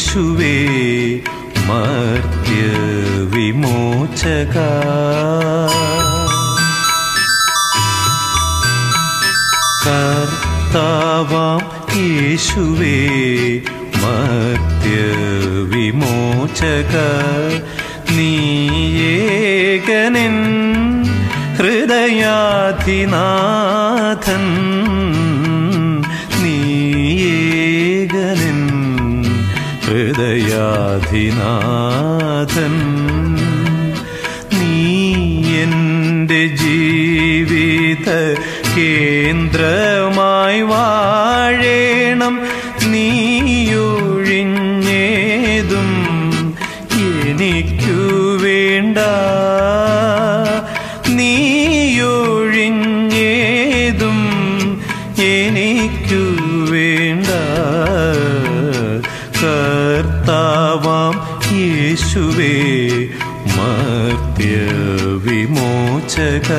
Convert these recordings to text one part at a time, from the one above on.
യേശുവേ മർത്യ വിമോചക കർത്താവാം യേശുവേ മർത്യ വിമോചക നീയേകനൻ ഹൃദയാധിനാഥൻ നീയേകനൻ ഹൃദയാധിനാഥൻ നീ എൻ്റെ ജീവിത കേന്ദ്രമായി വാഴേണം നീയൊഴിഞ്ഞേതും എനിക്കു വേണ്ട നീയൊഴിഞ്ഞേതും എനിക്കു വേണ്ട കർത്താവാം യേശുവേ മർത്യ വിമോചക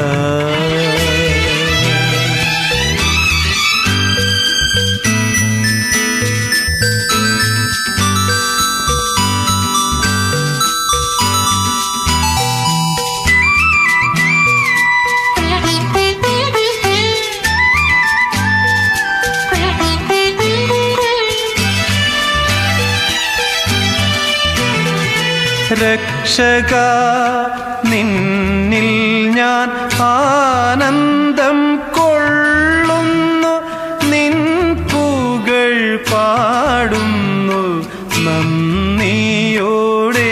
രക്ഷക നിന്നിൽ ഞാൻ ആനന്ദം കൊള്ളുന്നു നിൻ പൂകൾ പാടുന്നു നന്ദിയോടെ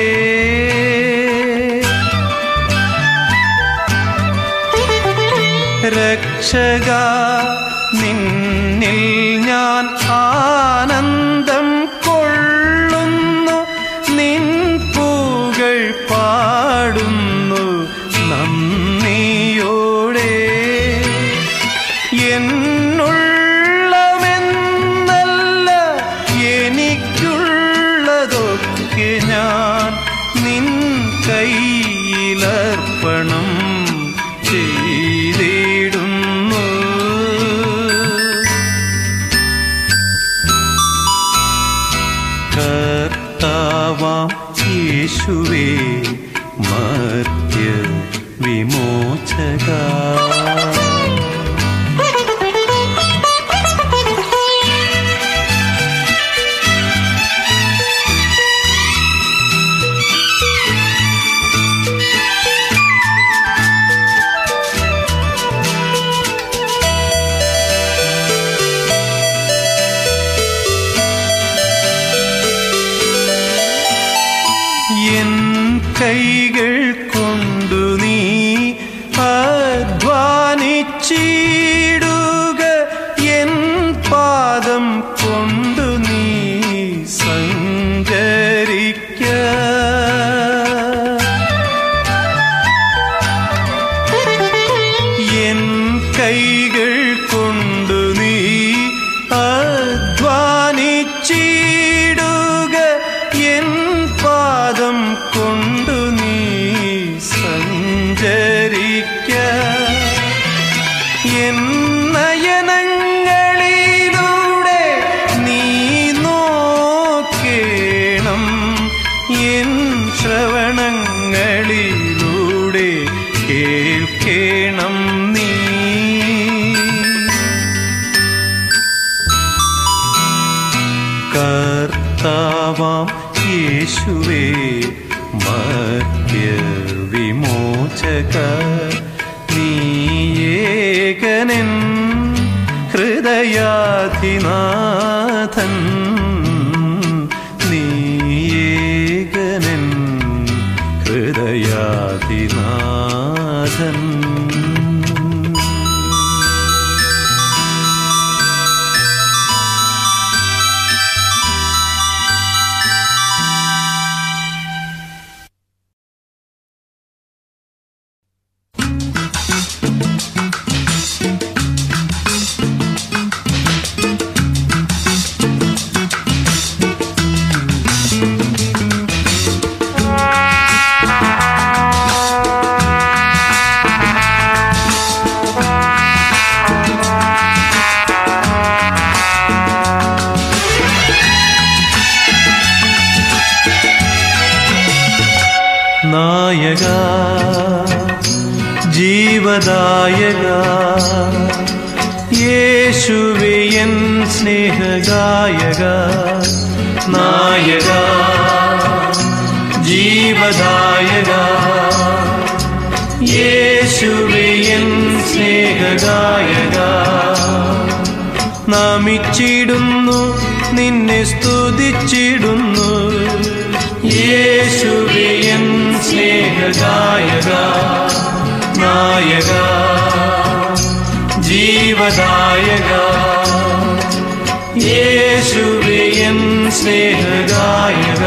രക്ഷക നിന്നിൽ ഞാൻ ആനന്ദം കൊള്ളുന്നു നിൻ പൂകൾ പാടുന്നു നന്ദിയോടെ എന്നുള്ളമെന്നല്ല എനിക്കുള്ളതൊക്കെ ഞാൻ നിൻ കയ്യിലർപ്പണം ചെയ്തിടുന്നു കർത്താവാം യേശുവേ മർത്യ വിമോചക എൻ കൈകൾ കൊണ്ടു നീ അധ്വാനിച്ചിടുക എൻ പാദം കൊണ്ടു നീ സഞ്ചരിക്ക എൻ കൈകൾ കൊണ്ടു നീ അധ്വാനിച്ചിടുക എൻ പാദം കൊണ്ടു നീ സഞ്ചരിക്ക എൻ നയനങ്ങളിലൂടെ നീ നോക്കേണം എൻ ശ്രവണങ്ങളിലൂടെ കേൾക്കേണം നീ കർത്താവാം യേശുവേ മർത്യ വിമോചക നീയേകനൻ ഹൃദയാധിനാഥൻ നീയേകനൻ ഹൃദയാധിനാഥൻ Thank നായക ജീവദായക യേശുവിയൻ സ്നേഹഗായക നായക ജീവദായക യേശുവിയൻ സ്നേഹഗായക നമിച്ചിടുന്നു നിന്നെ സ്തുതിച്ചിടുന്നു യേശുവിയൻ സ്നേഹഗായക നായക ജീവദായക യേശുവിയൻ സ്നേഹഗായക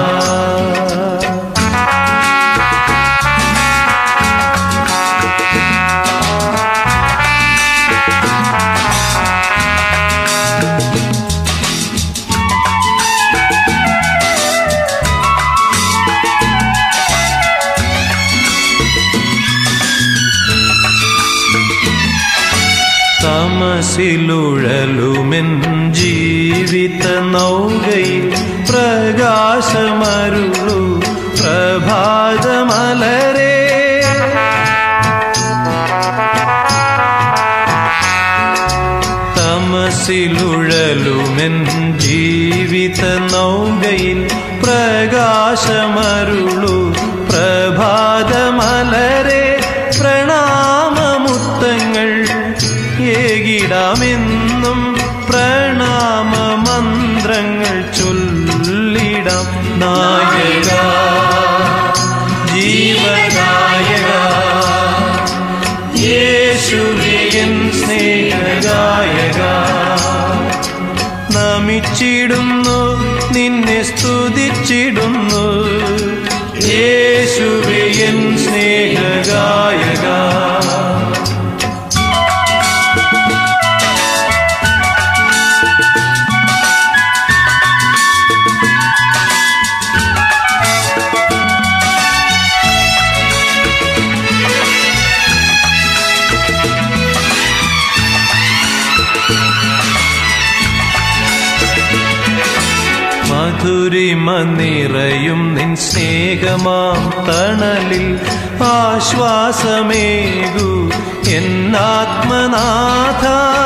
തമസിലുഴലുമെൻ ജീവിത നൗകയിൽ പ്രകാശമരുളു പ്രഭാതമലരേ തമസിലുഴലുമെൻ ജീവിത നൗകയിൽ പ്രകാശമരുളു പ്രഭാതമലരെ പ്രണാമമുത്തങ്ങൾ ഏകിടാമെന്നും പ്രണാമ മന്ത്രങ്ങൾ ചൊല്ലിടാം നായക ജീവനായക യേശുവിയൻ സ്നേഹഗായക നമിച്ചിടുന്നു നിന്നെ സ്തുതിച്ചിടുന്നു യേശുവിയൻ സ്നേഹഗായക മധുരിമ നിറയും നിൻ സ്നേഹമാം തണലിൽ ആശ്വാസമേകു എന്നാത്മനാഥ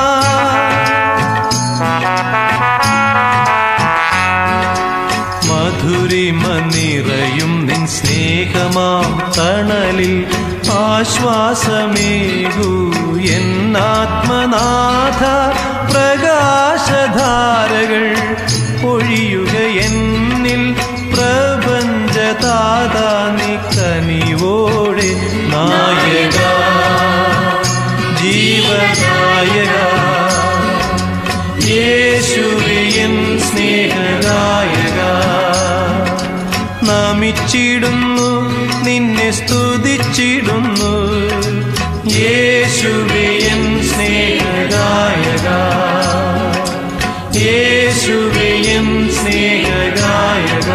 മധുരിമ നിറയും നിൻ സ്നേഹമാം തണലിൽ ആശ്വാസമേകു എന്നാത്മനാഥ പ്രകാശധാരകൾ ഒഴിയുക എന്നിൽ പ്രപഞ്ചതാതാനി കനിവോടെ നായക ജീവനായക യേശുവിയൻ സ്നേഹനായക നമിച്ചിടുന്നു നിന്നെ സ്തുതിച്ചിടുന്നു യേശുവിയൻ സ്നേഹനായക യേശുവിയൻ സ്നേഹഗായക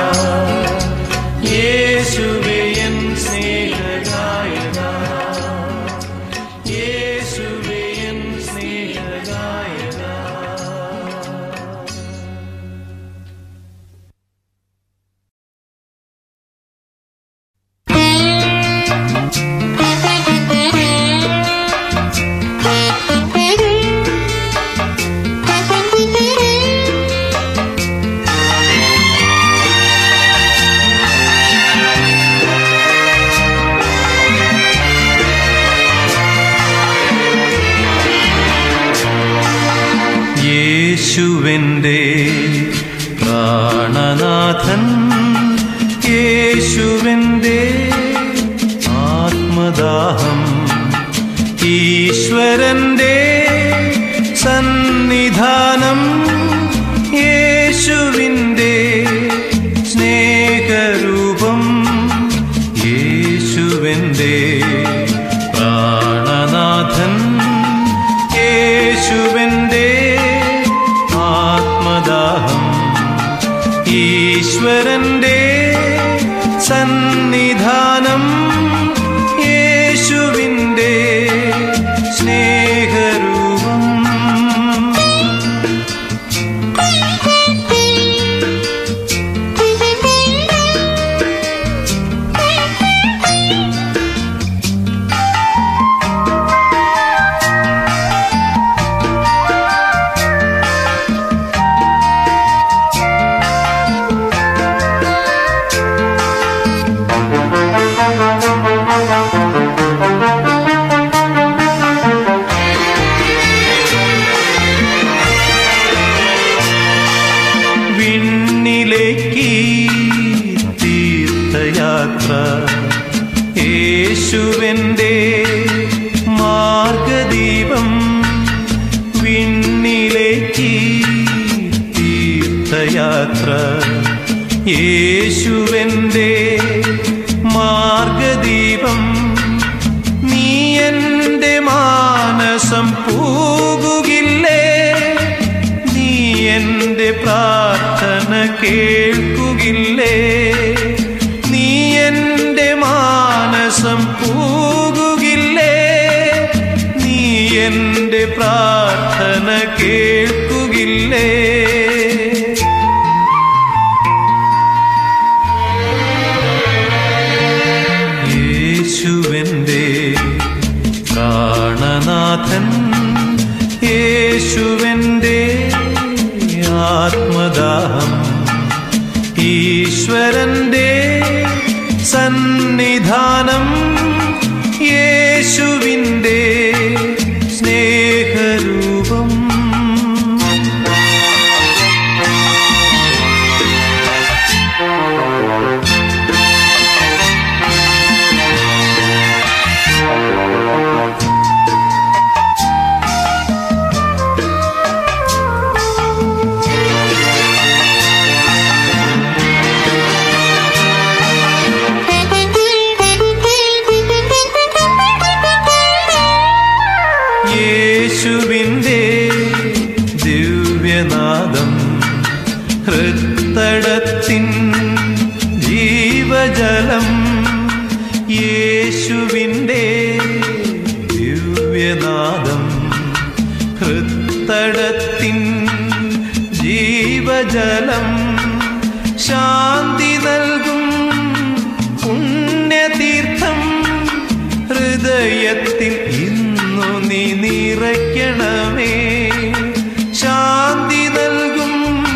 യേശുവിയൻ സ്നേഹഗായക യേശുവിയൻ സ്നേഹഗായക യേശുവിൻ്റെ പ്രാണനാഥൻ യേശുവിൻ്റെ ആത്മദാഹം ഈശ്വരൻ്റെ സന്നിധാനം യേശുവിൻ്റെ സ്നേഹരൂപം യേശുവിൻ്റെ പ്രാണനാഥൻ യേശുവിൻ്റെ ആത്മദാഹം ഈശ്വരന്റെ സന്നിധാനം യേശുവിൻ്റെ സ്നേഹരൂപം Thank you. തീർത്ഥയാത്ര യേശുവന്റെ മാർഗദീപം വിണ്ണിലേക്ക് തീർത്ഥയാത്ര യേശുവന്റെ മാർഗദീപം നീ എന്റെ മാനസം പൂകുകില്ലേ നീ എന്റെ പ്രാർത്ഥന കേൾക്കുകില്ലേ നീ എന്റെ മാനസം പൂകുകില്ലേ നീ എന്റെ പ്രാർത്ഥന കേൾക്കുകില്ലേ യേശുവന്റെ പ്രാണനാഥൻ യേശുവന്റെ ആത്മദാഹം ഈശ്വരന്റെ സന്നിധാനം യേശുവിന്റെ സ്നേഹരൂപം യേശുവിൻ്റെ ദിവ്യനാദം ഹൃത്തടത്തിൻ ജീവജലം യേശുവിൻ്റെ ദിവ്യനാദം ഹൃത്തടത്തിൻ ജീവജലം ശാന്തി നൽകും പുണ്യതീർത്ഥം ഹൃദയത്തിൽ ഇന്നു നീ നിറയ്ക്കണമേ ശാന്തി നൽകും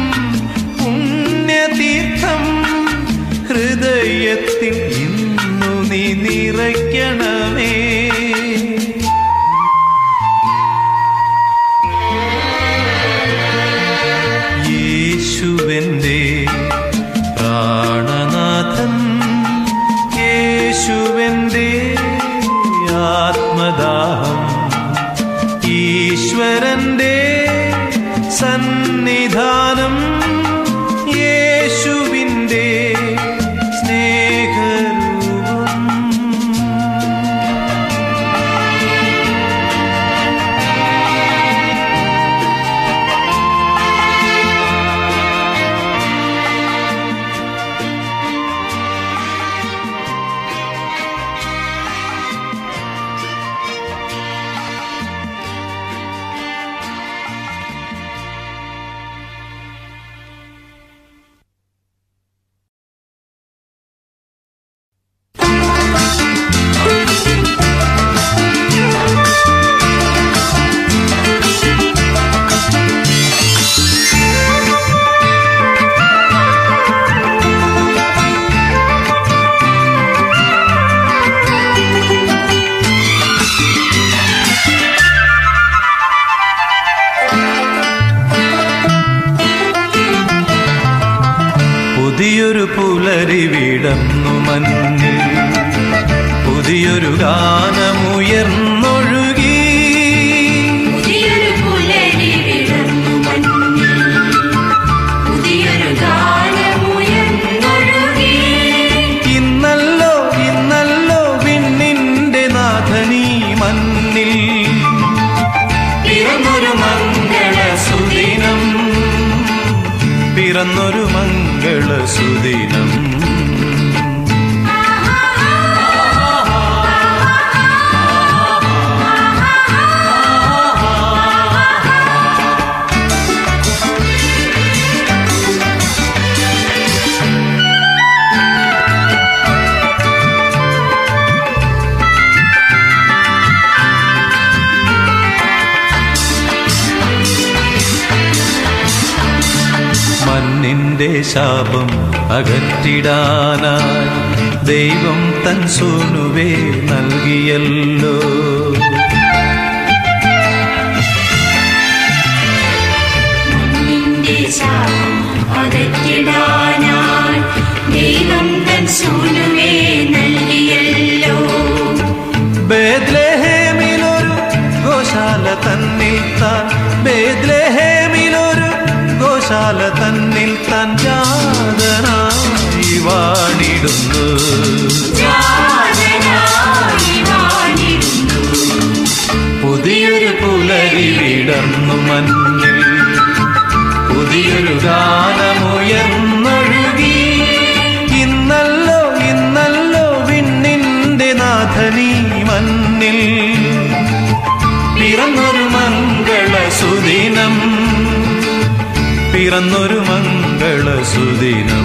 പുണ്യതീർത്ഥം ഹൃദയത്തിൽ ഇന്നു നീ നിറയ്ക്കണമേ യേശുവന്റെ പ്രാണനാഥൻ യേശുവന്റെ ആത്മദാഹം ഈശ്വരന്റെ സന്നിധാനം യേശുവിന്റെ സ്നേഹരൂപം പുതിയൊരു പുലരി വിടന്നു മഞ്ഞിൽ പുതിയൊരു ഗാനമുയർന്നൊഴുകി പുതിയൊരു പുലരി വിടർന്നു മഞ്ഞിൽ പുതിയൊരു ഗാനമുയർന്നൊഴുകി ഇന്നല്ലോ ഇന്നല്ലോ വിണ്ണിന്റെ നാഥനീ മണ്ണിൽ പിറന്നൊരു മംഗള സുദിനം പിറന്നൊരു മംഗള സുദിനം മണ്ണിന്റെ ശാപം അകറ്റിടാനായി ദൈവം തൻ സൂനുവേ നൽകിയല്ലോ നിന്റെ ശാപം അകറ്റിടാനായി ദൈവം തൻ സൂന വാണിടുന്നു രാജനായി വാണിടുന്നു പുതിയൊരു പുലരി വിടർന്നു മഞ്ഞിൽ പുതിയൊരു ഗാനമുയർന്നൊഴുകി ഇന്നല്ലോ ഇന്നല്ലോ വിണ്ണിന്റെ നാഥനീ മണ്ണിൽ പിറന്നൊരു മംഗള സുദിനം പിറന്നൊരു മംഗള സുദിനം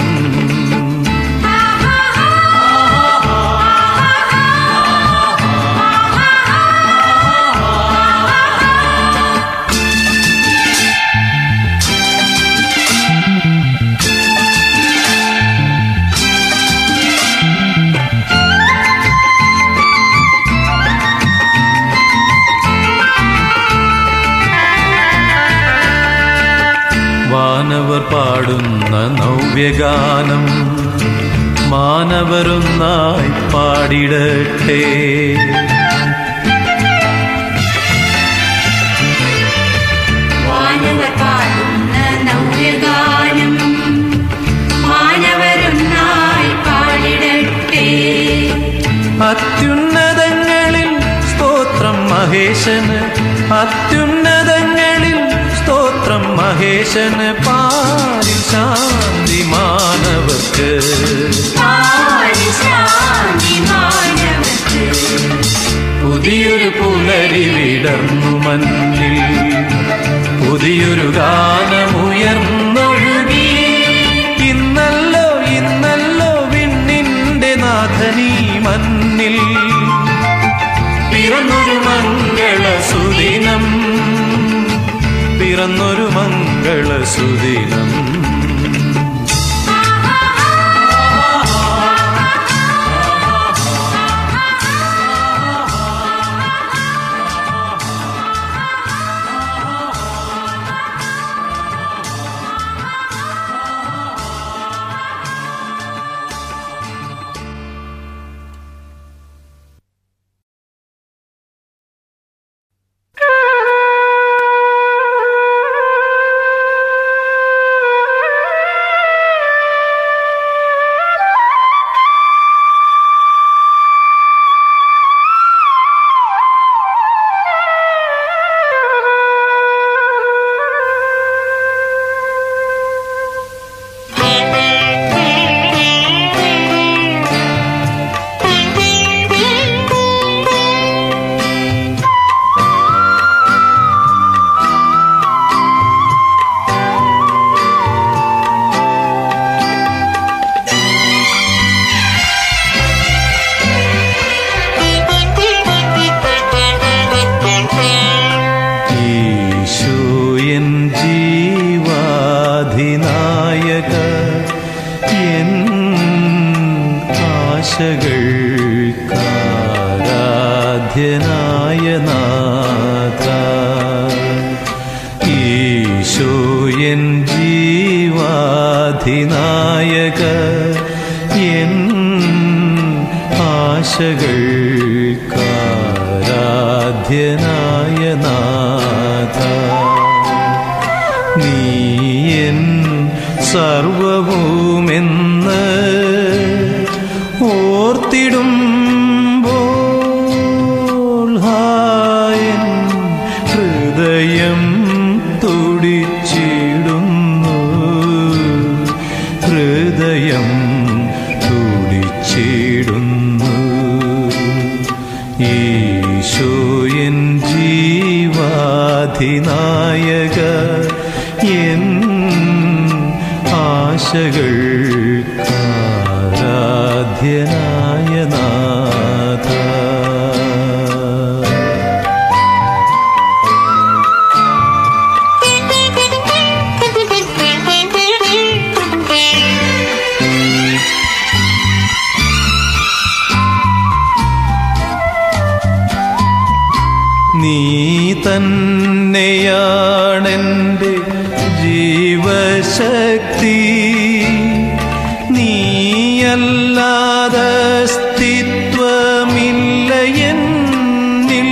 വാനവർ പാടുന്ന നവ്യഗാനം മാനവരൊന്നായി പാടിടട്ടെ വാനവർ പാടുന്ന നവ്യഗാനം മാനവരൊന്നായി പാടിടട്ടെ അത്യുന്നതങ്ങളിൽ സ്തോത്രം മഹേശന് അത്യുന്നതങ്ങളിൽ സ്തോത്രം മഹേശന് പാരി ശാന്തി മാനവർക്ക് പാടി ശാന്തി മാനവർക്ക് പുതിയൊരു പുലരി വിടർന്നു മഞ്ഞിൽ പുതിയൊരു ഗാനമുയർന്നൊഴുകി ഇന്നല്ലോ ഇന്നല്ലോ വിണ്ണിന്റെ നാഥനീ മണ്ണിൽ പിറന്നൊരു മംഗള സുദിനം പിറന്നൊരു മംഗള സുദിനം ഈശോയൻ ജീവാധിനായക എൻ ആശകൾക്കാരാധ്യനായ നാഥ ഈശോയൻ ജീവാധിനായക എൻ ആശകൾക്കാരാധ്യനായ നാഥ നീയൻ സർവവുമെന്ന് ഓർത്തിടുമ്പോൾ ഹായൻ ഹൃദയം തുടിച്ചിടുന്നു ഹൃദയം തുടിച്ചിടുന്നു ഈശോയൻ ജീവാധിനായക എൻ ആശകൾക്കാരാധ്യനായ നാഥ നീ തന്നെയാണെൻ്റെ ജീവശക്തി നീയല്ലാതെ അസ്തിത്വമില്ല എന്നിൽ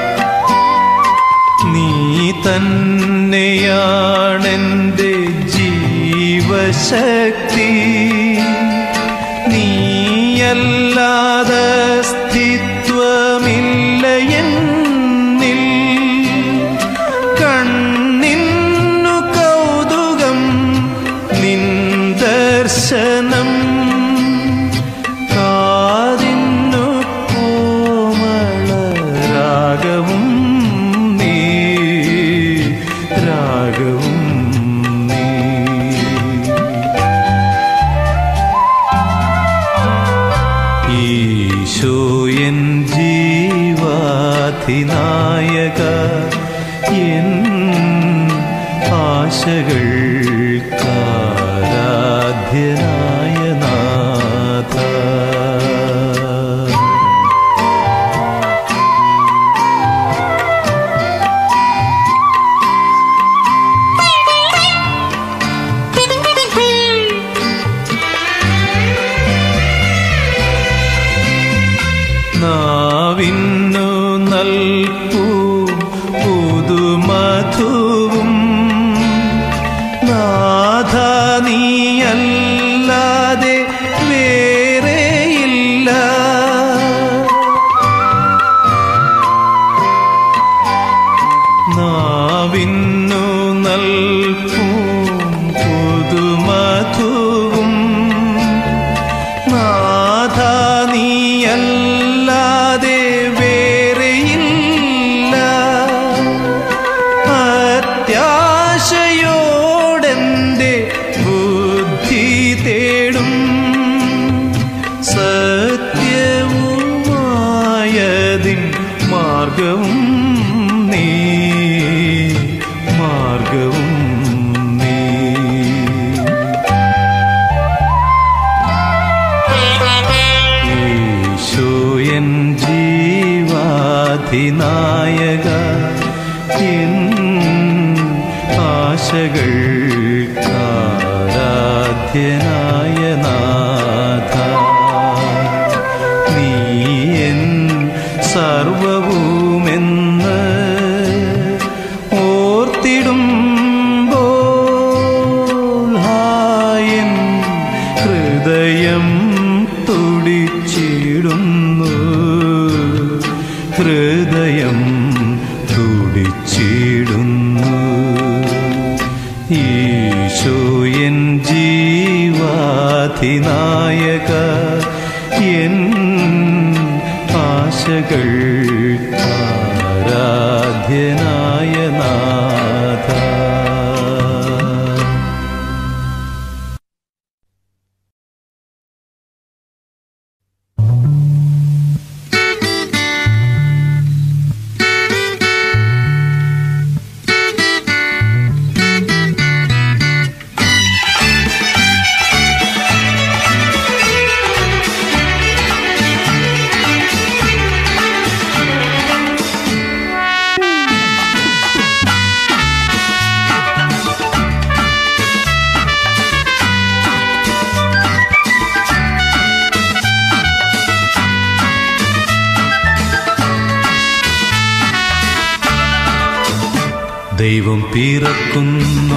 നീ തന്നെയാണെൻ്റെ ജീവശക്തി ജീവശക്തി നീയല്ലാതെ അസ്തിത്വമില്ല എന്നിൽ കണ്ണിന്നു കൗതുകം നിൻ ദർശനം കാതിന്നു കോമള രാഗവും നീ രാഗവും നീ ഈശോയൻ ജീവാധിനായക എൻ ആശകൾക്കാരാധ്യനായ നാഥ നാവിന്നു നൽകൂ പുതുമധുവും നാഥ നീയല്ലാതെ വേറെയില്ല നാവിന്നു നൽകൂ പുതുമധുവും നാഥ നീയല്ലാതെ വേറെയില്ല അത്യാശയോടെന്റെ ബുദ്ധി തേടും സത്യവുമായതിൻ മാർഗവും നീ മാർഗവും നീ ഈശോയൻ ജീവാധിനായക എൻ ആശകൾക്കാരാധ്യനായ നാഥ നീ എൻ സർവവുമെന്ന് ഓർത്തിടുമ്പോൾ ഹായൻ ഹൃദയം തുടിച്ചിടുന്നു ഹൃദയം തുടിച്ചിടുന്നു ഈശോയൻ ജീവാധിനായക എൻ ആശകൾക്കാരാധ്യനായ നാഥ ദൈവം പിറക്കുന്നു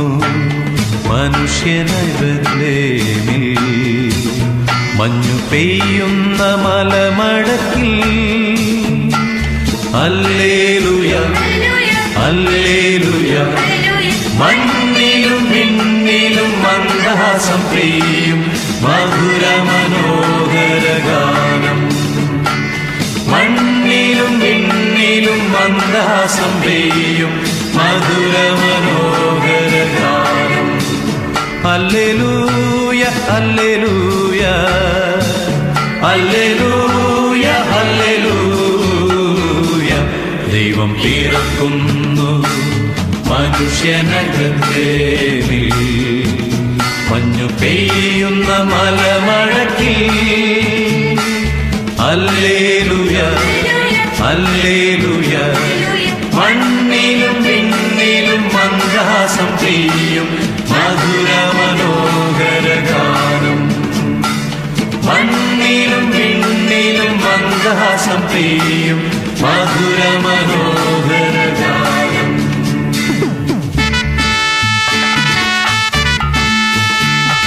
മനുഷ്യനകലേമിൽ മഞ്ഞു പെയ്യുന്ന മലമടക്കിൽ അല്ലേലുയ അല്ലേലുയ മണ്ണിലും മിന്നിലും മന്ദഹാസം പെയ്യും മധുര മനോഹര ഗാനം മണ്ണിലും വിണ്ണിലും മന്ദഹാസം പെയ്യും മധുര മനോഹര ഗാനം അല്ലെലൂയ അല്ലെലൂയ അല്ലെലൂയ അല്ലെലൂയ ദൈവം പിറക്കുന്നു മനുഷ്യനകത്തേനിൽ മഞ്ഞു പെയ്യുന്ന മലമഴക്കിൽ അല്ലേലുയ അല്ലേലുയ മണ്ണിലും പിന്നിലും മന്ദഹാസം പെയ്യും മധുര മനോഹര ഗാനം മണ്ണിലും പിന്നിലും മന്ദഹാസം പെയ്യും മധുര മനോഹര ഗാനം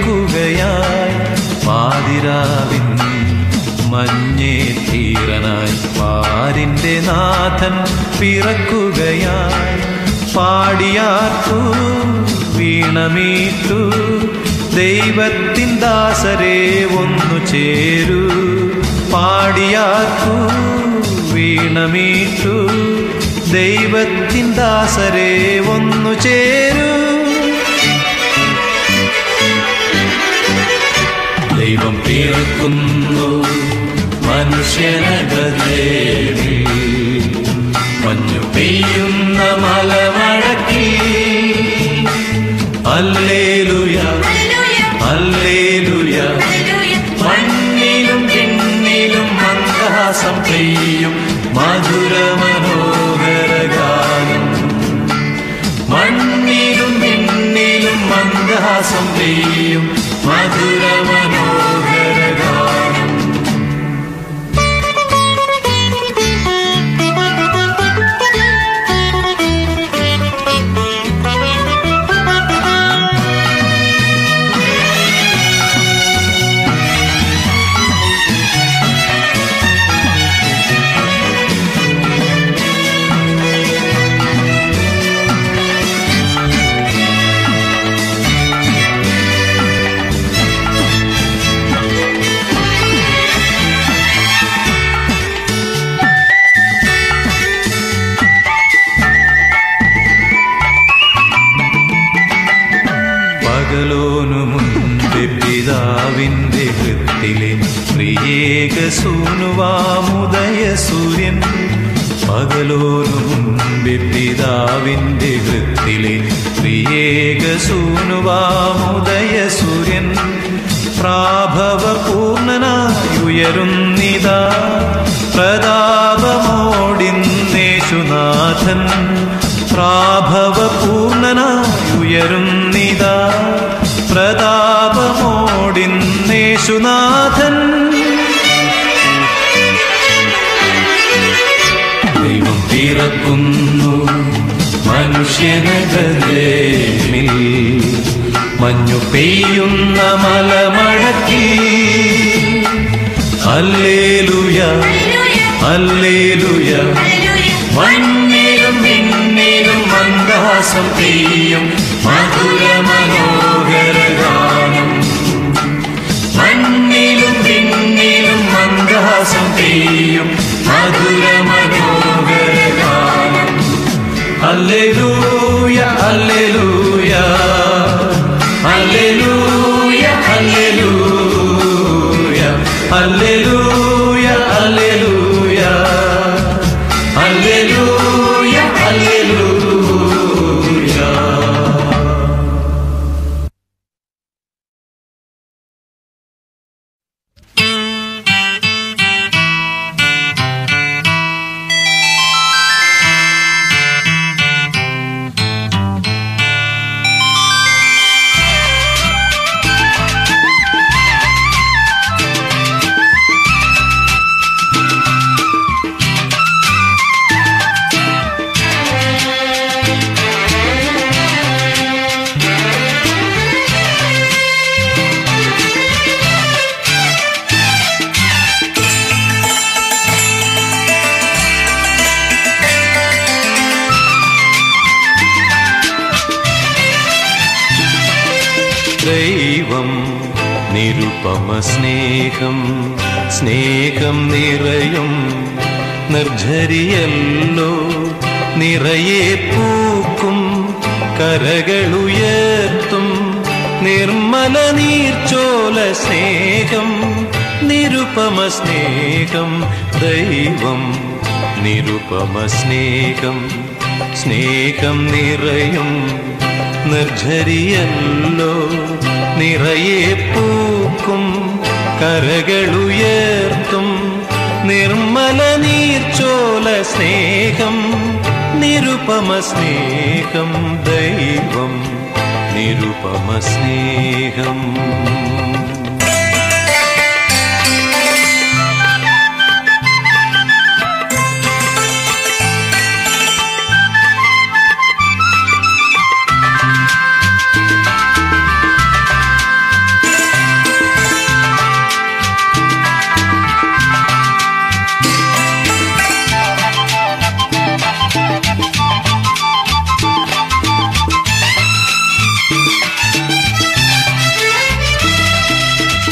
പിറക്കുകയായി പാതിരാവിൻ മഞ്ഞേ തീരനായി പാരിന്റെ നാഥൻ പിറക്കുകയായി പാടിയാർത്തു വീണമീട്ടു ദൈവത്തിൻ ദാസരെ ഒന്നു ചേരൂ പാടിയാർത്തു വീണമീട്ടു ദൈവത്തിൻ ദാസരെ ഒന്നു ചേരൂ ദൈവം പിറക്കുന്നു മനുഷ്യനഗതേവി മഞ്ഞു പെയ്യുന്ന മലമഴക്കി അല്ലേലുയ അല്ലേലുയ മണ്ണിലും പിന്നിലും മന്ദഹാസം പെയ്യും മധുര മനോഹര ഗാനം മണ്ണിലും പിന്നിലും മന്ദഹാസം പെയ്യും മധുര മനോഹര ഗാനം പകലോനു മുൻപ് പിതാവിന്റെ ഹൃത്തിലെ പ്രിയേക സൂനുവാമുദയ സൂര്യൻ പകലോനു മുൻപ് പിതാവിന്റെ ഹൃത്തിലെ പ്രിയേക സൂനുവാമുദയ സൂര്യൻ പ്രാഭവ പൂർണ്ണനായുയരുന്നിതാ പ്രതാപമോടിന്നേശുനാഥൻ പ്രാഭവ പൂർണ്ണനായുയരുന്നിതാ പ്രതാപമോടിന്നേശുനാഥൻ ദൈവം പിറക്കുന്നു മനുഷ്യനഗതേമിൽ മഞ്ഞു പെയ്യുന്ന മലമഴക്കി അല്ലേലുയ അല്ലേലുയ മണ്ണിലും പിന്നിലും മന്ദാസം പെയ്യും മധുര മനോഹര ഗാനം മണ്ണിലും പിന്നിലും മന്ദാസം പെയ്യും മധുര മനോഹര ഗാനം alleluia alleluia hallelujah hallelujah alleluia alleluia hallelujah hallelujah ദൈവം നിരുപമ സ്നേഹം സ്നേഹം നിറയും നിർജരിയല്ലോ നിറയെ പൂക്കും കരകളുയർത്തും നിർമ്മല നീർച്ചോല സ്നേഹം നിരുപമ സ്നേഹം ദൈവം നിരുപമ സ്നേഹം സ്നേഹം നിറയും നിർജരിയല്ലോ നിറയെ പൂക്കും കരകളുയർത്തും നിർമ്മല നീർച്ചോല സ്നേഹം നിരുപമ സ്നേഹം ദൈവം നിരുപമ സ്നേഹം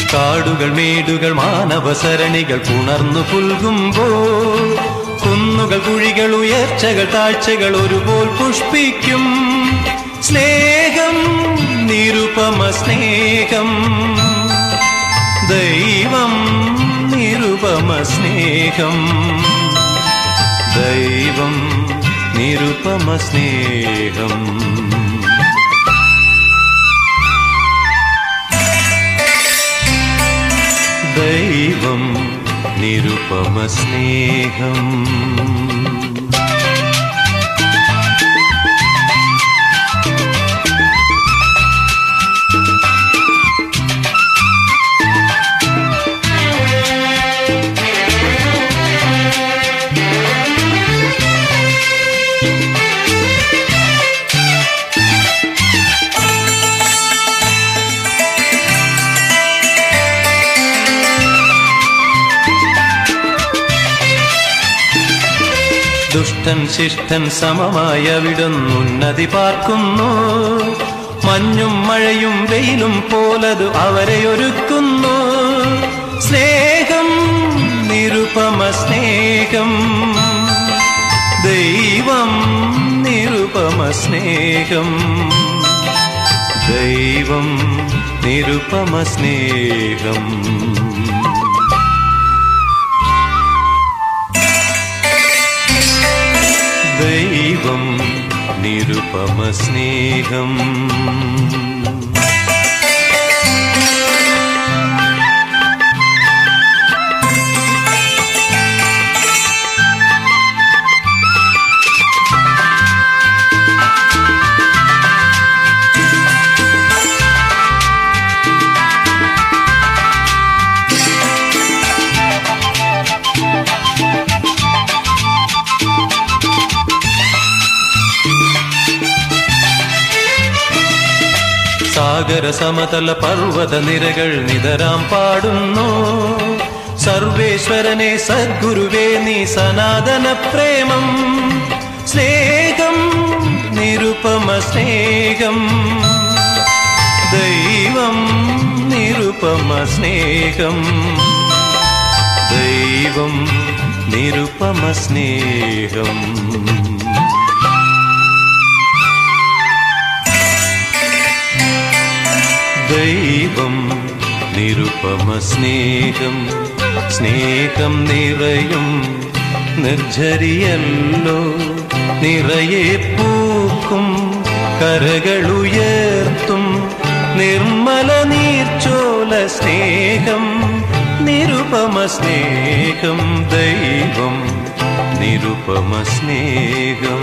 കാടുകൾ മേടുകൾ മാനവസരണികൾ പുണർന്നു പുൽകുമ്പോൾ കുന്നുകൾ കുഴികൾ ഉയർച്ചകൾ താഴ്ചകൾ ഒരുപോൽ പുഷ്പിക്കും സ്നേഹം നിരുപമ സ്നേഹം ദൈവം നിരുപമ സ്നേഹം ദൈവം നിരുപമ സ്നേഹം ദൈവം നിരുപമ സ്നേഹം ദുഷ്ടൻ ശിഷ്ടൻ സമമായ വിടുന്നുന്നതി പാർക്കുന്നു മഞ്ഞും മഴയും വെയിലും പോലതു അവരെ ഒരുക്കുന്നു സ്നേഹം നിരുപമ സ്നേഹം ദൈവം നിരുപമ സ്നേഹം ദൈവം നിരുപമ സ്നേഹം ദൈവം നിരുപമ സ്നേഹം സാഗര സമതല പർവ്വത നിരകൾ നിതരാം പാടുന്നു സർവേശ്വരനെ സദ്ഗുരുവേ നീ സനാതന പ്രേമം സ്നേഹം നിരുപമ സ്നേഹം ദൈവം നിരുപമ സ്നേഹം ദൈവം നിരുപമ സ്നേഹം ദൈവം നിരുപമ സ്നേഹം സ്നേഹം നിറയും നിർജരിയല്ലോ നിറയെ പൂക്കും കരകളുയർത്തും നിർമ്മല നീർച്ചോല സ്നേഹം നിരുപമ സ്നേഹം ദൈവം നിരുപമ സ്നേഹം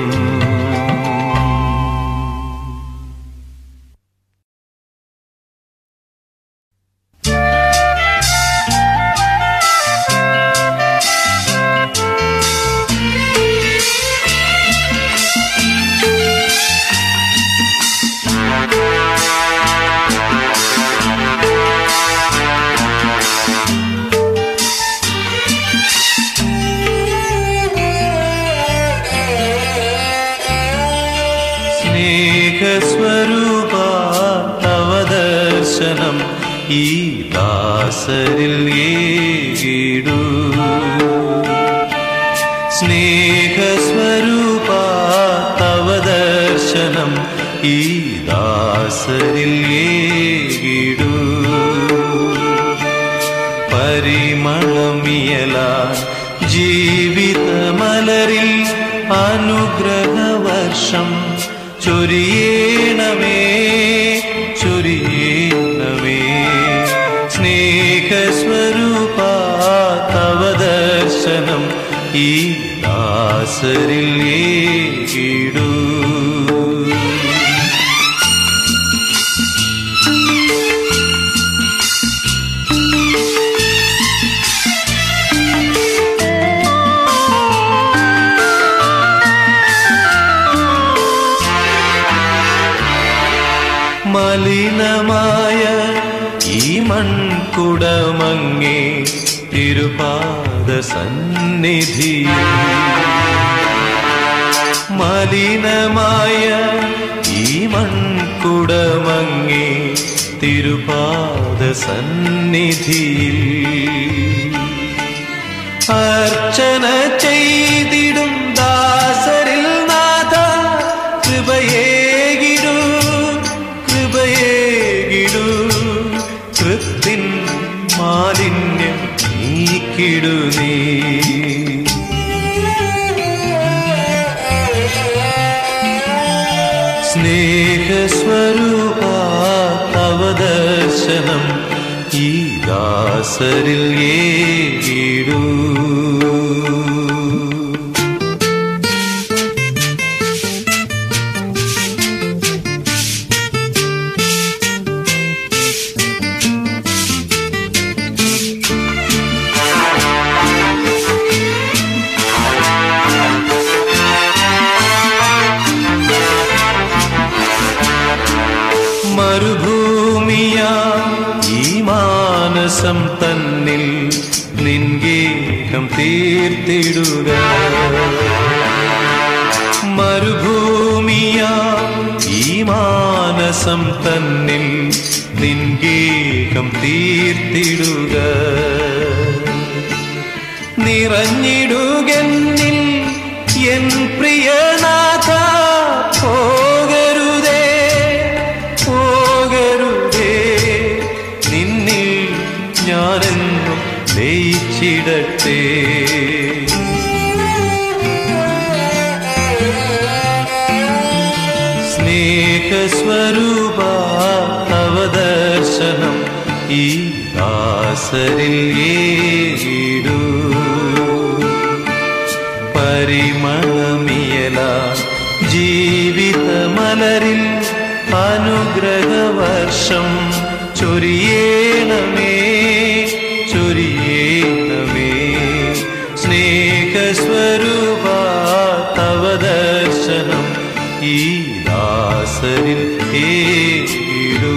സ്നേഹസ്വരൂപ തവ ദർശനം ഈ ദാസരിൽ ഏകിടൂ സ്നേഹസ്വരൂപ തവ ദർശനം ഈ ദാസരിൽ ഏകിടൂ പരിമളമിയലാൻ ജീവിതമലരിൽ അനുഗ്രഹവർഷം ചൊരിയേണമേ ചൊരിയേണമേ സ്നേഹസ്വരൂപ തവ ദർശനം ഈ ദാസരിൽ ഏകിടൂ മലിനമായ ഈ മൺകുടമങ്ങേ തിരുപാദ സന്നിധി മലിനമായ ഈ മൺകുടമങ്ങേ തിരുപാദ സന്നിധിയിൽ അർച്ചന ചെയ്തിടും ദാസരിൽ നാഥ കൃപയേകിടൂ കൃപയേകിടൂ കൃത്തിൻ മാലിന്യം നീക്കിടു നീ സ്നേഹസ്വരൂപ തവ ദർശനം ഈ ദാസരിൽ ഏടൂ മരുഭൂമിയ ഈ മാനസം തന്നിൽ നിൻഗേഹം തീർത്തിടുക മരുഭൂമിയ ഈ മാനസം തന്നിൽ നിൻഗേഹം തീർത്തിടുക നിറഞ്ഞിടുകന്നിൽ എൻ പ്രിയനാഥ പോകരുതേ പോകരുതേ നിന്നിൽ ഞാനെന്നും ലയിച്ചിടട്ടെ സ്നേഹസ്വരൂപ തവ ദർശനം ഈ ദാസരിൽ ഏടൂ പരിമളമിയല ജീവിതമലരിൽ അനുഗ്രഹവർഷം ചൊരിയേണമേ ചൊരിയേണമേ സ്നേഹസ്വരൂപ തവ ദർശനം ഈ ദാസരിൽ ഏടൂ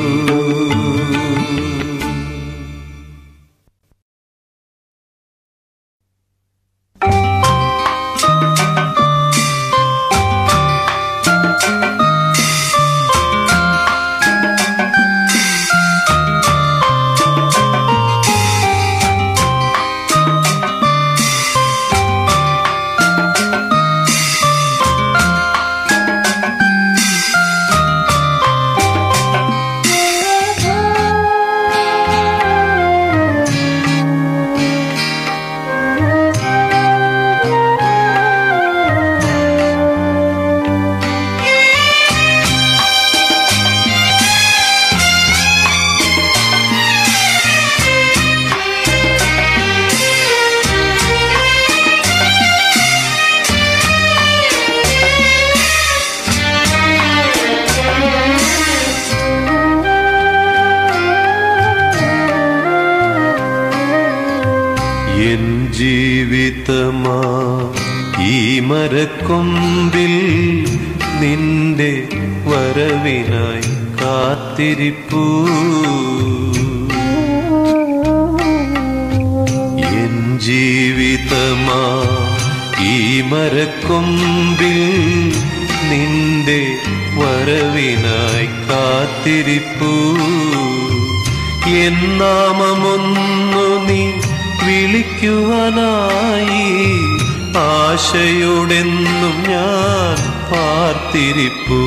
എൻ ജീവിതമാ ഈ മരക്കൊമ്പിൽ നിന്റെ വരവിനായി കാത്തിരിപ്പൂ എൻ ജീവിതമാ ഈ മരക്കൊമ്പിൽ നിന്റെ വരവിനായി കാത്തിരിപ്പൂ എന്നാമമൊന്നു നീ വിളിക്കുവാനായി ആശയോടെന്നും ഞാൻ പാർത്തിരിപ്പൂ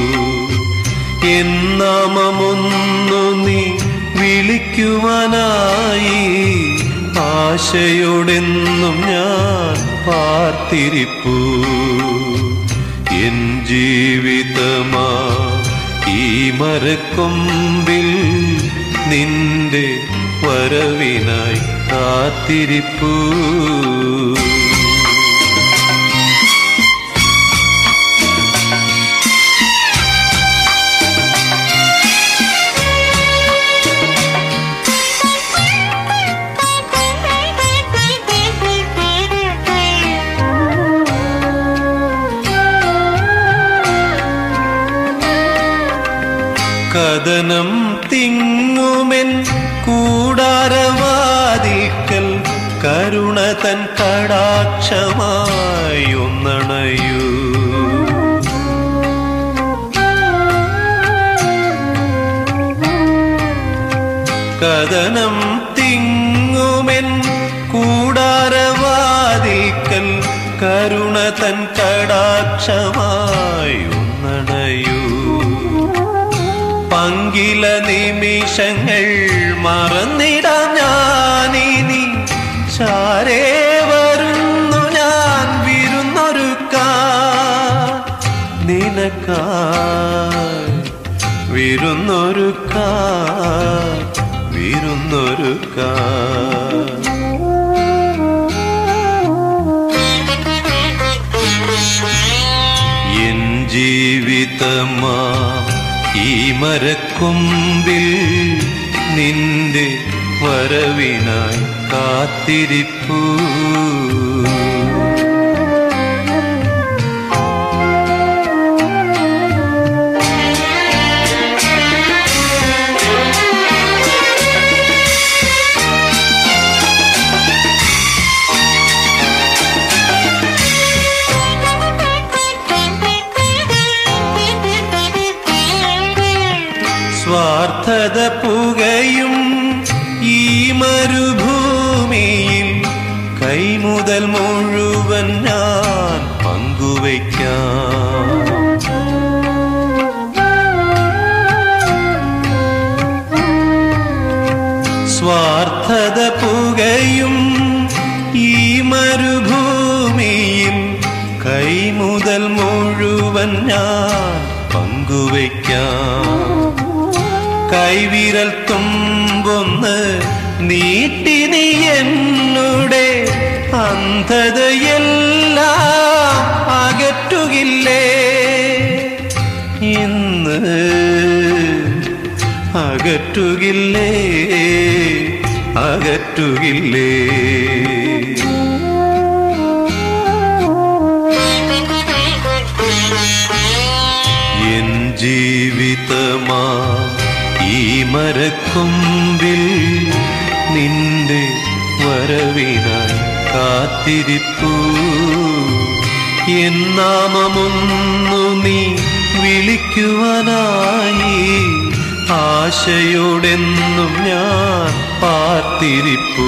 എന്നാമമൊന്നു നീ വിളിക്കുവാനായി ആശയോടെന്നും ഞാൻ പാർത്തിരിപ്പൂ എൻ ജീവിതമാ ഈ മരക്കൊമ്പിൽ നിന്റെ വരവിനായി കാത്തിരിപ്പൂ കഥനം തിങ്ങുമെൻ കൂടാരവാതിൽക്കൽ കരുണ തൻ കടാക്ഷമായി ഒന്നണയൂ കഥനം തിങ്ങുമെൻ കൂടാരവാതിൽക്കൽ കരുണ തൻ കടാക്ഷമായി ഒന്നണയൂ പങ്കില നിമിഷങ്ങൾ മറന്നിടാം ഞാനിനി ചാരേ വരുന്നു ഞാൻ വിരുന്നൊരുക്കാൻ നിനക്കായി വിരുന്നൊരുക്കാൻ വിരുന്നൊരുക്കാൻ എൻ ജീവിതമാ ഈ മരക്കൊമ്പിൽ നിന്റെ വരവിനായി കാത്തിരിപ്പൂ സ്വാർത്ഥത പുകയും ഈ മരുഭൂമിയിൽ കൈമുതൽ മുഴുവൻ ഞാൻ പങ്കുവയ്ക്കാം സ്വാർത്ഥത പുകയും ഈ മരുഭൂമിയിൽ കൈമുതൽ മുഴുവൻ ഞാൻ പങ്കുവയ്ക്കാം കൈവിരൽ തുമ്പൊന്ന് നീട്ടി നീ എന്നുടെ അന്ധതയെല്ലാം അകറ്റുകില്ലേ ഇന്ന് അകറ്റുകില്ലേ അകറ്റുകില്ലേ എൻ ജീവിതമാ ഈ മരക്കൊമ്പിൽ നിന്റെ വരവിനായി കാത്തിരിപ്പൂ എന്നാമമൊന്നു നീ വിളിക്കുവാനായി ആശയോടെന്നും ഞാൻ പാർത്തിരിപ്പൂ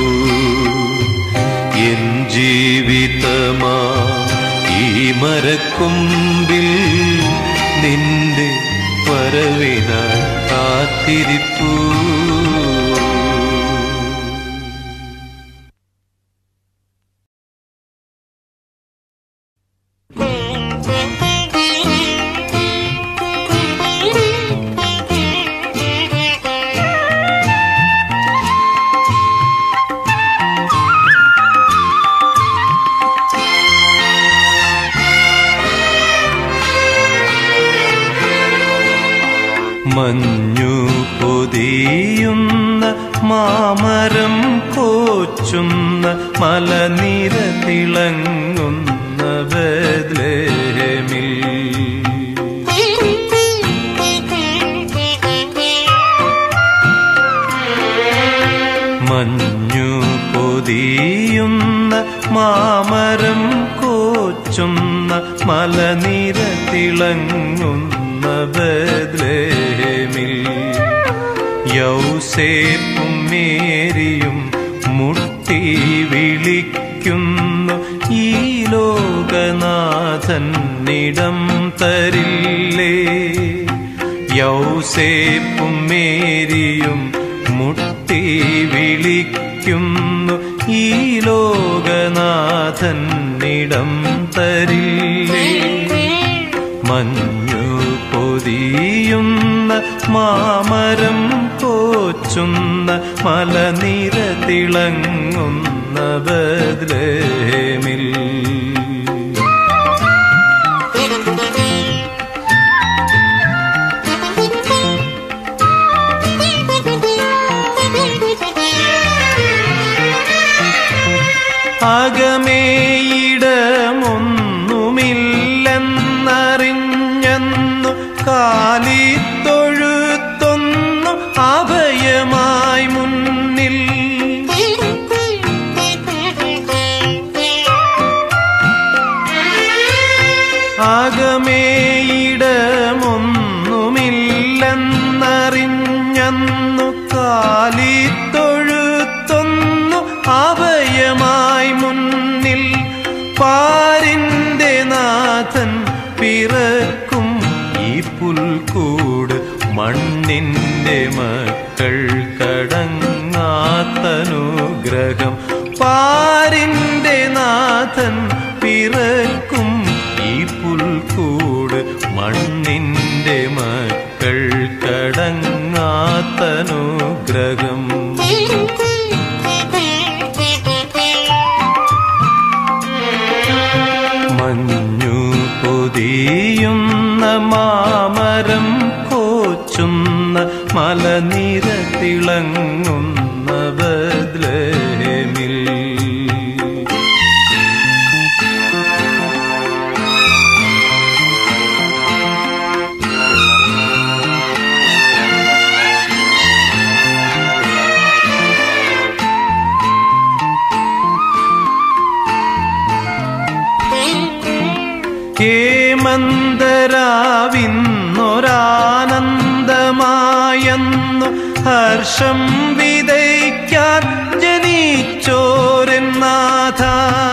എൻ ജീവിതമാ ഈ മരക്കൊമ്പിൽ നിന്റെ വരവിനായി കാത്തിരിപ്പൂ മഞ്ഞു പൊതിയുന്ന മാമരം കോച്ചുന്ന മലനിര തിളങ്ങുന്ന ബദ്ലേമിൽ മഞ്ഞു പൊതിയുന്ന മാമരം കോച്ചുന്ന മലനിര തിളങ്ങുന്ന ബദ്ലേമിൽ യൗസേപ്പും മേരിയും മുട്ടി വിളിക്കുന്നു ഈ ലോകനാഥന്നിടം തരില്ലേ യൗസേപ്പും മേരിയും മുട്ടി വിളിക്കുന്നു ഈ ലോകനാഥന്നിടം തരില്ലേ മഞ്ഞു പൊതിയുന്ന മാമരം കോച്ചുന്ന മലനിര തിളങ്ങുന്ന ബദ്ലേമിൽ അകമേയിടമൊന്നുമില്ലെന്നറിഞ്ഞെന്നു കാലിത്തൊഴുത്തൊന്നു അഭയമായി മുന്നിൽ അകമേയിടമൊന്നുമില്ലെന്നറിഞ്ഞെന്നു കാലിത്തൊഴുത്തൊന്നു അനുഗ്രഹം പാരിന്റെ നാഥൻ പിറക്കും ഈ പുൽക്കൂട് മണ്ണിന്റെ മക്കൾ കടങ്ങാത്തനുഗ്രഹം മഞ്ഞു പൊതിയുന്ന മാമരം കോച്ചുന്ന മലനിര തിളങ്ങുന്ന ബദ്ലഹേമിൽ കേമന്തരാവിന്നൊരാനന്ദമായെന്നു ഹർഷം വിതയ്ക്കാൻ ജനിച്ചോരെന്നാഥ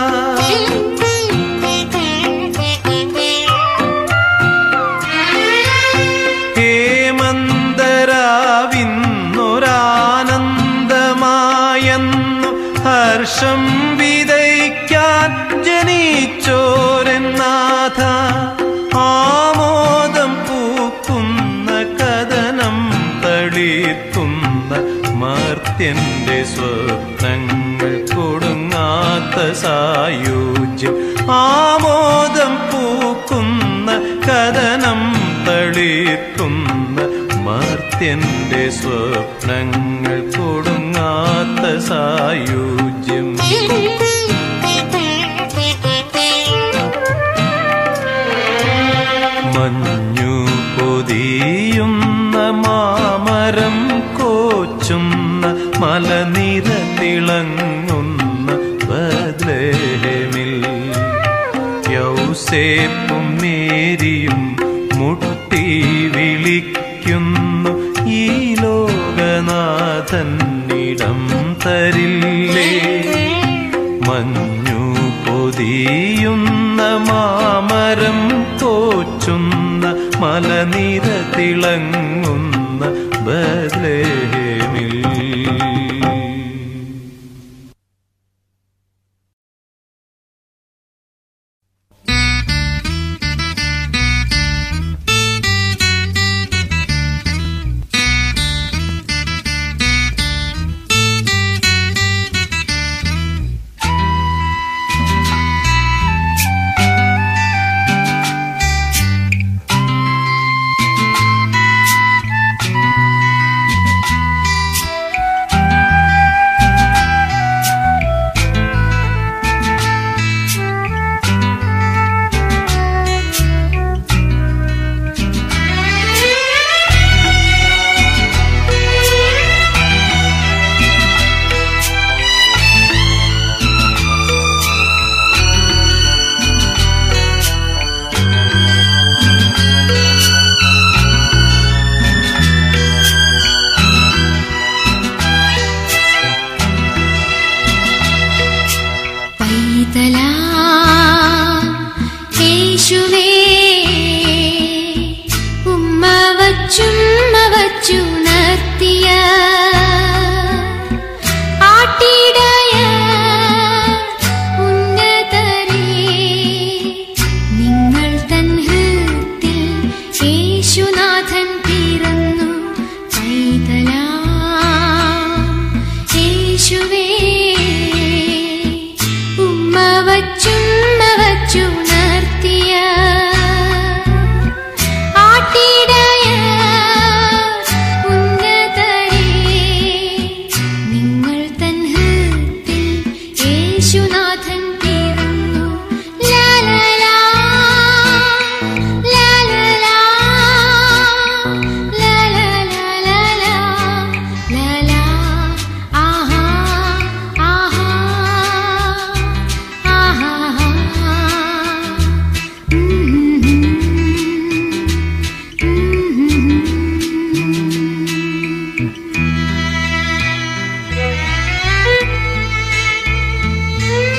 ഹേമന്തരാവിന്നൊരാനന്ദമായെന്നു ഹർഷം വിതയ്ക്കാൻ ജനിച്ചോരെന്നാഥ ആമോദം പൂക്കുന്ന കഥനം തളിർക്കുന്ന മർത്യന്റെ സ്വപ്നങ്ങൾ കൊടുങ്ങാത്ത സായുജ്യം ആമോദം പൂക്കുന്ന കഥനം തളിർക്കുന്ന മർത്യന്റെ സ്വപ്നങ്ങൾ കൊടുങ്ങാത്ത സായുജ്യം മഞ്ഞു പൊതിയുന്ന മാമരം കോച്ചുന്ന മലനിര തിളങ്ങുന്ന ബദ്ലേഹമിൽ യൗസേപ്പും മേരിയും മുട്ടി വിളിക്കുന്നു ഈ ലോകനാഥന്നിടം തരില്ലേ മഞ്ഞു പൊതിയുന്ന മാമരം തോച്ചുന്ന മലനിര തിളങ്ങുന്ന ബദ്ലേഹമിൽ പൈതലാ യേശുവേ ഉമ്മ വച്ചുമ്മ വച്ചുണർത്തിയ ആട്ടിടയ ഉന്നതരേ നിങ്ങൾ തൻ ഹൃത്തിൽ യേശുനാഥൻ പിറന്നു പൈതലാ യേശുവേ ഉമ്മ വച്ചുമ്മ വച്ചുണർത്തിയ ആട്ടിടയ ഉന്നതരേ നിങ്ങൾ തൻ ഹൃത്തിൽ യേശുനാഥൻ പിറന്നു ലാലലാ ലാലലാ ലാലലാ ലാലാ ആഹാ ആഹാ ആഹാ Mm-hmm.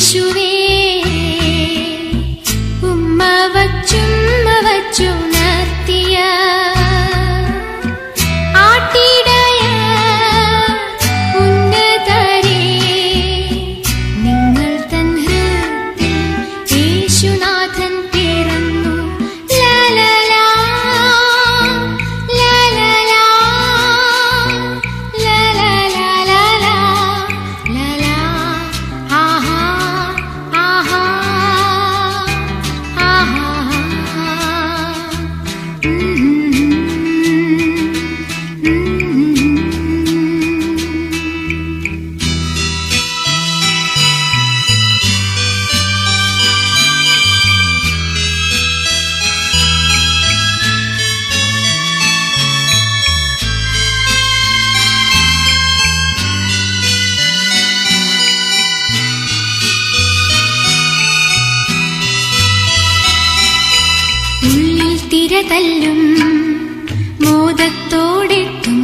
യേശുവേ ഉമ്മ വച്ചുമ്മ വച്ചുണർത്തിയ ആട്ടിടയ ഉന്നതരേ നിങ്ങൾ തൻ ഹൃത്തിൽ യേശുനാഥൻ പിറന്നു ലലലാ ലലലാ ലലലാ ലലാ ആഹാ ആഹാ ആഹാ ഉള്ളിൽ തിരതല്ലും മോദത്തോടെത്തും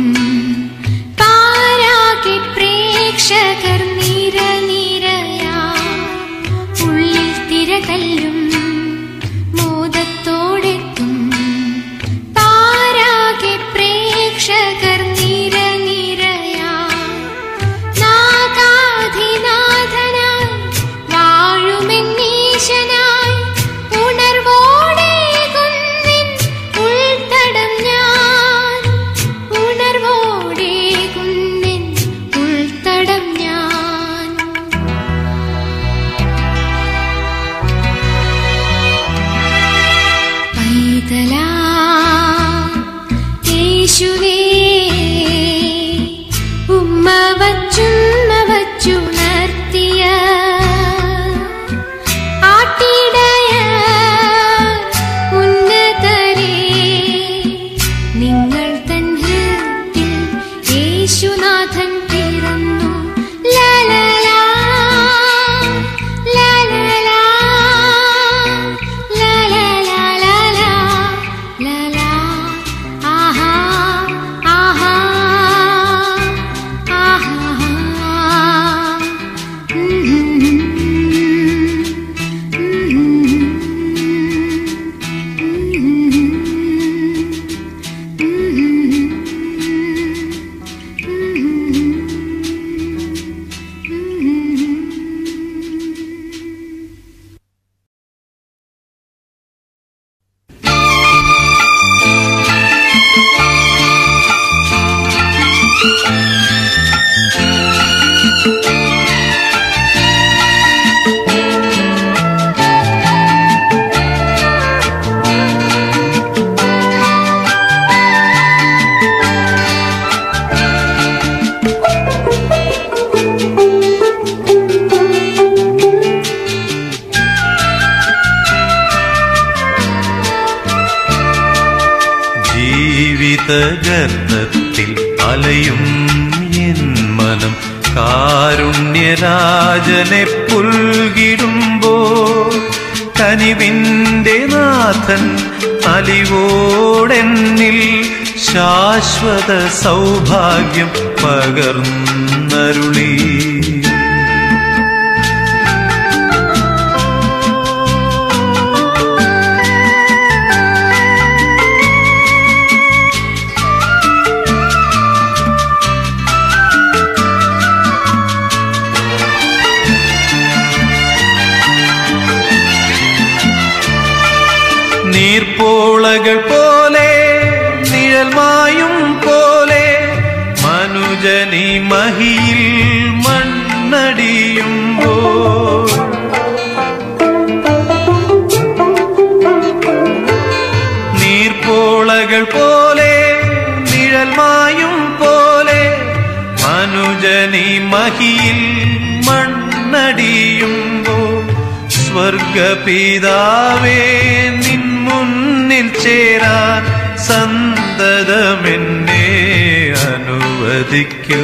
പാരാകെ പ്രേക്ഷകർ നിര നിരയാ ഉള്ളിൽ തിരതല്ലും മോദത്തോടെത്തും പാരാകെ പ്രേക്ഷകർ നിര നിരയാ നാഗാധിനാഥനായി വാഴുമെന്നീശനായി ഉണർവോടെ കുന്നിൻ ഉൾത്തടം ഞാൻ ഉണർവോടെ കുന്നിൻ ഉൾത്തടം ഞാൻ പൈതലാ യേശുവേ ഉമ്മ വച്ചുമ്മ വച്ചുണർത്തിയ ആട്ടിടയ ഉന്നതരേ നിങ്ങൾ തൻ ഹൃത്തിൽ യേശുനാഥൻ പിറന്നു ലലലാ ലലലാ ലലലാ ലലാ ലലാ ആഹാ ആഹാ ആഹാ ജീവിതഗർത്തത്തിൽ അലയും എൻ മനം കാരുണ്യരാജനെ പുൽകിടുമ്പോ കനിവിന്റെ നാഥൻ അലിവോടെന്നിൽ ശാശ്വത സൗഭാഗ്യം പകർന്നരുളി നീർപ്പോളകൾ പോലെ നിഴൽമായും പോലെ മനുജനി മഹിയിൽ മണ്ണടിയുമ്പോ നീർപ്പോളകൾ പോലെ നിഴൽമായും പോലെ മനുജനി മഹിയിൽ മണ്ണടിയുമ്പോ സ്വർഗപിതാവേ നിൻ മുന്നിൽ ചേരാൻ സന്തതമെന്നെ അനുവദിക്കൂ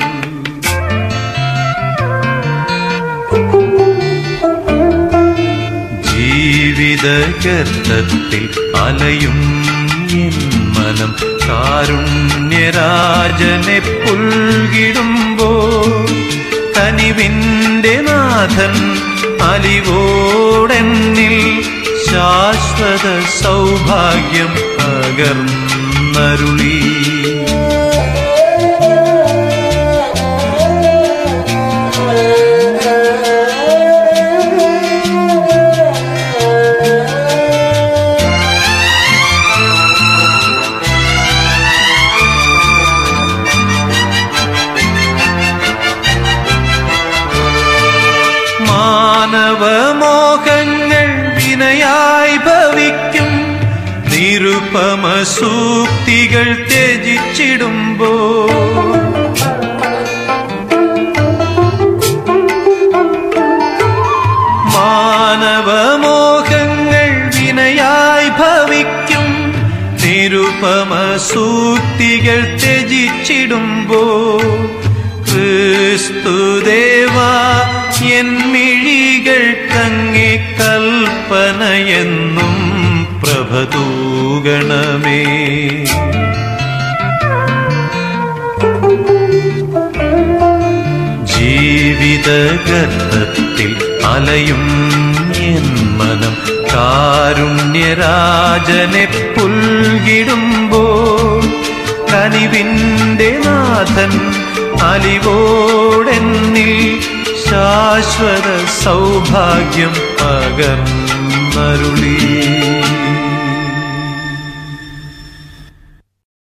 ജീവിതഗർത്തത്തിൽ അലയും എൻ മനം കാരുണ്യരാജനെ പുൽകിടുമ്പോ കനിവിന്റെ നാഥൻ അലിവോടെന്നിൽ ശാശ്വത സൗഭാഗ്യം പകർന്നരുളി മാനവമോഹങ്ങൾ വിനയായി ഭവിക്കും നിരുപമ സൂക്തികൾ ത്യജിച്ചിടുമ്പോ മാനവമോഹങ്ങൾ വിനയായി ഭവിക്കും നിരുപമ സൂക്തികൾ ത്യജിച്ചിടുമ്പോ ക്രിസ്തുദേവാ എൻ മിഴികൾക്കങ്ങേ കൽപ്പനയെന്നും പ്രഭതൂഗണമേ ജീവിതഗർത്തത്തിൽ അലയും എൻ മനം കാരുണ്യരാജനെ പുൽകിടുമ്പോൾ കനിവിന്റെ നാഥൻ അലിവോടെന്നിൽ ശാശ്വത സൗഭാഗ്യം പകർന്നരുളി